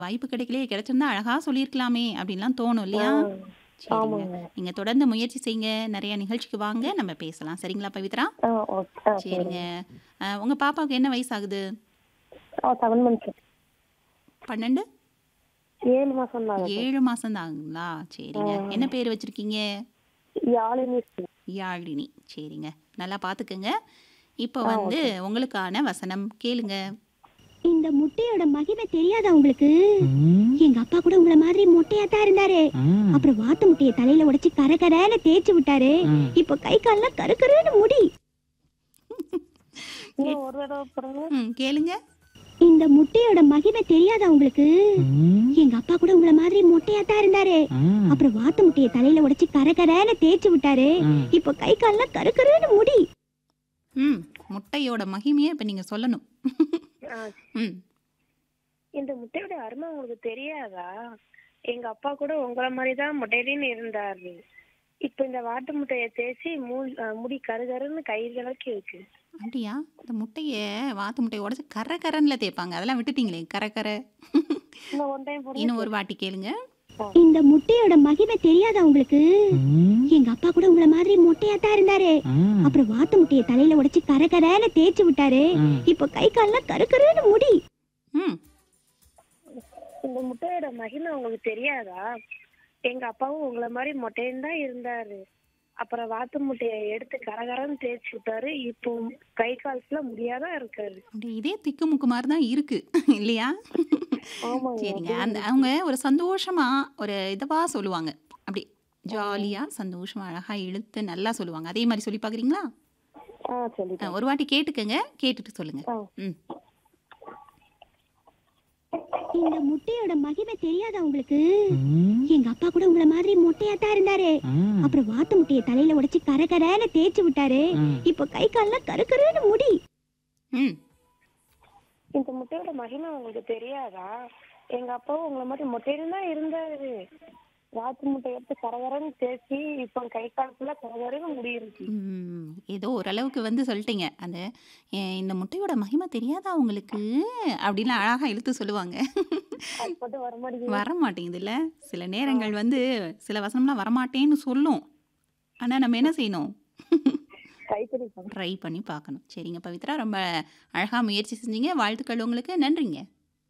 வாய்ப்பு கிடைக்கலையே கிடைச்சிருந்தா அழகா சொல்லியிருக்கலாமே அப்படின்லாம் தோணும் இல்லையா ஆ, சரிங்க ஆமாங்க நீங்க தொடர்ந்து முயற்சி செய்யுங்க நிறைய நிகழ்ச்சிக்கு வாங்க நம்ம பேசலாம் சரிங்களா பவித்ரா ஆ ஓகே ஆ சரிங்க அஹ், உங்க பாப்பாவுக்கு என்ன வயசு ஆகுது ஆ செவன் மந்த்ஸ் பன்னெண்டு ஏழு மாசம் தான் ஏழு மாசம் தான் ஆகுங்களா சரிங்க என்ன பேர் வச்சிருக்கீங்க யாழினி யாழினி சரிங்க நல்லா பார்த்துக்குங்க இப்போ வந்து உங்களுக்கான வசனம் கேளுங்க இந்த முட்டையோட மகிமை தெரியாதா உங்களுக்கு எங்க அப்பா கூட உங்கள மாதிரி மொட்டையா தான் இருந்தாரு அப்புறம் வாத்து முட்டைய தலையில உடைச்சு கர கரன்னு தேய்ச்சி விட்டாரு இப்போ கை கால்லாம் கருக்கருன்னு முடி இன்னும் ஒரு தடவை போடுங்க ம் கேளுங்க இந்த முட்டையோட மகிமை தெரியாதா உங்களுக்கு எங்க அப்பா கூட உங்கள மாதிரி மொட்டையா தான் இருந்தாரு அப்புறம் வாத்து முட்டைய தலையில உடைச்சு கர கரன்னு தேய்ச்சி விட்டாரு இப்போ கை கால்லாம் கருக்கருன்னு முடி ம் முட்டையோட மகிமையை இப்போ நீங்கள் சொல்லணும் ஆ, ம் இந்த முட்டையோட அருமை உங்களுக்கு தெரியாதா எங்க அப்பா கூட உங்கள மாதிரி தான் முட்டையிலேன்னு இருந்தாரு இப்ப இந்த வாட்டு முட்டைய தேய்ச்சி மூ- ஆ, முடி கருகருன்னு கை கலக்கி இருக்கு அப்படியா இந்த முட்டையை வாத்து முட்டையை உடச்சி கரை கரன்ல தேய்ப்பாங்க அதெல்லாம் விட்டுட்டீங்களே கரை கரை இன்னும் ஒன் டைம் போடுங்க இன்னும் ஒரு வாட்டி கேளுங்க இந்த முட்டையோட மகிமை தெரியாதா உங்களுக்கு எங்க அப்பா கூட உங்கள மாதிரி மொட்டையா தான் இருந்தாரு அப்புறம் வாத்து முட்டைய தலையில உடைச்சு கர கரன்னு தேய்ச்சி விட்டாரு இப்போ கை கால்லாம் கருக்கருன்னு முடி ம் இந்த முட்டையோட மகிமை உங்களுக்கு தெரியாதா எங்க அப்பாவும் உங்கள மாதிரி மொட்டையன் தான் இருந்தாரு அப்புறம் வாத்து முட்டைய எடுத்து கரகரன்னு தேய்ச்சி விட்டாரு இப்போ கை கால்ஸ்ல முடியாதான் இருக்காரு அப்படி இதே திக்கு முக்கு மாதிரி தான் இருக்கு இல்லையா ஆமாங்க சரிங்க அந்த அவங்க ஒரு சந்தோஷமா ஒரு இதவா சொல்லுவாங்க அப்படி ஜாலியா சந்தோஷமா அழகா இழுத்து நல்லா சொல்லுவாங்க அதே மாதிரி சொல்லி பார்க்குறீங்களா ஆ சொல்லிட்டேன் ஒரு வாட்டி கேட்டுக்கங்க கேட்டுட்டு சொல்லுங்க ஆ. ம் இந்த முட்டையோட மகிமை தெரியாதா உங்களுக்கு எங்க அப்பா கூட உங்கள மாதிரி மொட்டையா தான் இருந்தாரு அப்புறம் வாத்து முட்டைய தலையில உடைச்சு கர கரன்னு தேய்ச்சி விட்டாரு இப்போ கை கால்லாம் கருக்கருன்னு முடி ம் இந்த முட்டையோட மகிமை உங்களுக்கு தெரியாதா எங்க அப்பாவும் உங்கள மாதிரி மொட்டையில தான் இருந்தாரு வாத்து முட்டை எடுத்து கரகரன்னு தேய்ச்சி இப்போ கை கால்ஸ்ல கரகரன்னு முடி இருக்கு ம், ஏதோ ஓரளவுக்கு வந்து சொல்லிட்டீங்க அந்த "ஏ, இந்த முட்டையோட மகிமை தெரியாதா உங்களுக்கு அப்படின்னு அழகா இழுத்து சொல்லுவாங்க அது மட்டும் வர மாட்டேங்குது வர மாட்டேங்குதுல்ல சில நேரங்கள் வந்து சில வசனம்லாம் வரமாட்டேன்னு சொல்லும் ஆனா நம்ம என்ன செய்யணும் கைத்தறி பண்ண ட்ரை பண்ணி பார்க்கணும் சரிங்க பவித்ரா ரொம்ப அழகா முயற்சி செஞ்சீங்க வாழ்த்துக்கள் உங்களுக்கு நன்றிங்க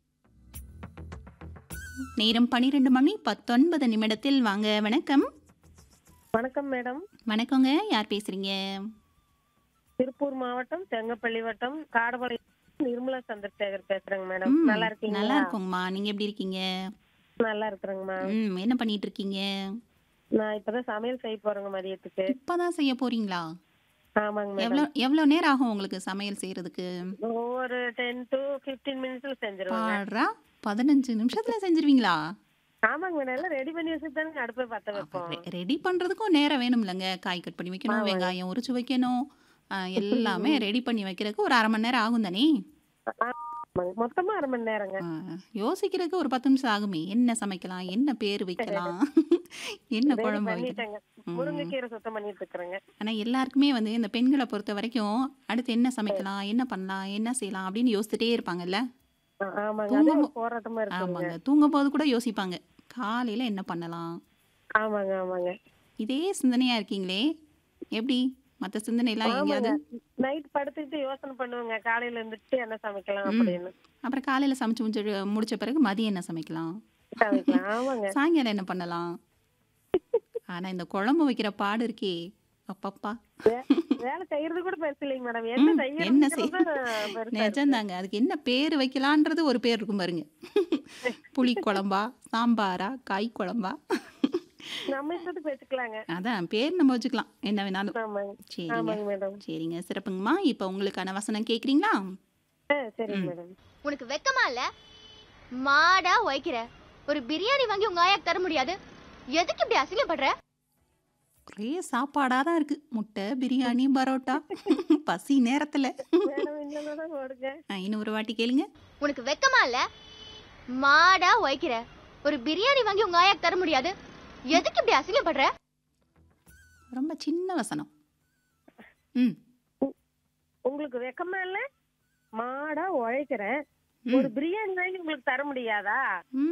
நேரம் பன்னிரெண்டு மணி பத்தொன்பது நிமிடத்தில் வாங்க வணக்கம் வணக்கம் மேடம் வணக்கங்க யார் பேசுறீங்க திருப்பூர் மாவட்டம் தெங்கப்பள்ளி வட்டம் காடபாளையம் நிர்மலா சந்திரசேகர் பேசுறேங்க மேடம் ம், நல்லா இருக்கீங்களா நல்லா இருக்கோங்கம்மா நீங்க எப்படி இருக்கீங்க நல்லா இருக்கிறேங்கம்மா ம் என்ன பண்ணிட்டு இருக்கீங்க நான் இப்பதான் சமையல் செய்ய போறேங்க மதியத்துக்கு இப்பதான் செய்ய போறீங்களா ஆமாங்க மேடம் எவ்வளோ எவ்வளோ நேரம் ஆகும் உங்களுக்கு சமையல் செய்யறதுக்கு ஒரு டென் டு பிப்டீன் மினிட்ஸ்ல செஞ்சிருவாங்க பாடுறா பதினஞ்சு நிமிஷத்துல செஞ்சிருவீங்களா ஆமாங்க மேடம் எல்லாம் ரெடி பண்ணி வச்சுட்டு தானே அடுப்பை பத்த வைப்போம் ரெடி பண்றதுக்கும் நேரம் வேணும்லங்க காய் கட் பண்ணி வைக்கணும் வெங்காயம் உரிச்சு வைக்கணும் ஆ, எல்லாமே ரெடி பண்ணி வைக்கிறதுக்கு ஒரு அரை மணி நேரம் ஆகும் தானே ஆமாங்க. மொத்தமா அரை மணி நேரங்க ஆ, யோசிக்கிறதுக்கு ஒரு பத்து நிமிஷம் ஆகுமே என்ன சமைக்கலாம் என்ன பேர் வைக்கலாம் என்ன ரெடி குழம்பு வைக்கலாம் பண்ணிட்டேங்க முருங்கைக்கீரை சுத்தம் பண்ணிட்டு இருக்கிறேங்க ஆனா எல்லாருக்குமே வந்து இந்த பெண்களை பொறுத்த வரைக்கும் அடுத்து என்ன சமைக்கலாம் என்ன பண்ணலாம் என்ன செய்யலாம் அப்படின்னு யோசிச்சுட்டே இருப்பாங்கல்ல ஆ- ஆமாங்க அது தூங்கும் ஒரு போராட்டமா இருக்குங்க ஆமாங்க தூங்கும் போது கூட யோசிப்பாங்க காலையில என்ன பண்ணலாம் ஆமாங்க ஆமாங்க இதே சிந்தனையா இருக்கீங்களே எப்படி மற்ற சிந்தனை எல்லாம் எங்கேயாவது நைட் படுத்துக்கிட்டு யோசனை பண்ணுவேங்க காலையில இருந்துட்டு என்ன சமைக்கலாம் ம். அப்படின்னு அப்புறம் காலையில சமைச்சு முடிச்சு முடிச்ச பிறகு மதியம் என்ன சமைக்கலாம் சமைக்கலாம் ஆமாங்க சாயங்காலம் என்ன பண்ணலாம் ஆனா இந்த குழம்பு வைக்கிற பாடு இருக்கே அப்பப்பா வே- வேலை செய்யறது கூட பெருசு இல்லைங்க மேடம் என்ன ம், என்ன செய்- செய்யறது பெருசா இருக்கு. நிஜம்தாங்க அதுக்கு என்ன பேர் வைக்கலான்றது ஒரு பேர் இருக்கும் பாருங்க புளி குழம்பா சாம்பாரா காய் குழம்பா நம்ம இஷ்டத்துக்கு வச்சுக்கலாங்க அதான் பேர் நம்ம வச்சுக்கலாம் என்ன வேணாலும் ஆமாங்க சரிங்க ஆமாங்க மேடம் சரிங்க சிறப்புங்கம்மா இப்போ உங்களுக்கான வசனம் கேட்குறீங்களா ஆ சரிங்க மேடம் உனக்கு வெக்கமா இல்ல மாடா உழைக்கிற ஒரு பிரியாணி வாங்கி உங்க ஆயாக்கு தர முடியாது எதுக்கு இப்படி அசிங்கப்படுற ஒரே சாப்பாடாக தான் இருக்கு முட்டை பிரியாணி பரோட்டா பசி நேரத்தில் மேடம் இன்னும் ஓடுங்க இன்னும் ஒரு வாட்டி கேளுங்க உனக்கு வெக்கமா இல்ல மாடா உழைக்கிற ஒரு பிரியாணி வாங்கி உங்க ஆயாக்கு தர முடியாது எதுக்கு இப்படி அசிங்கப்படுற ரொம்ப சின்ன வசனம் ம் உங்களுக்கு வெக்கமா இல்ல மாடா உழைக்கிறேன் ஒரு பிரியாணி வாங்கி உங்களுக்கு தர முடியாதா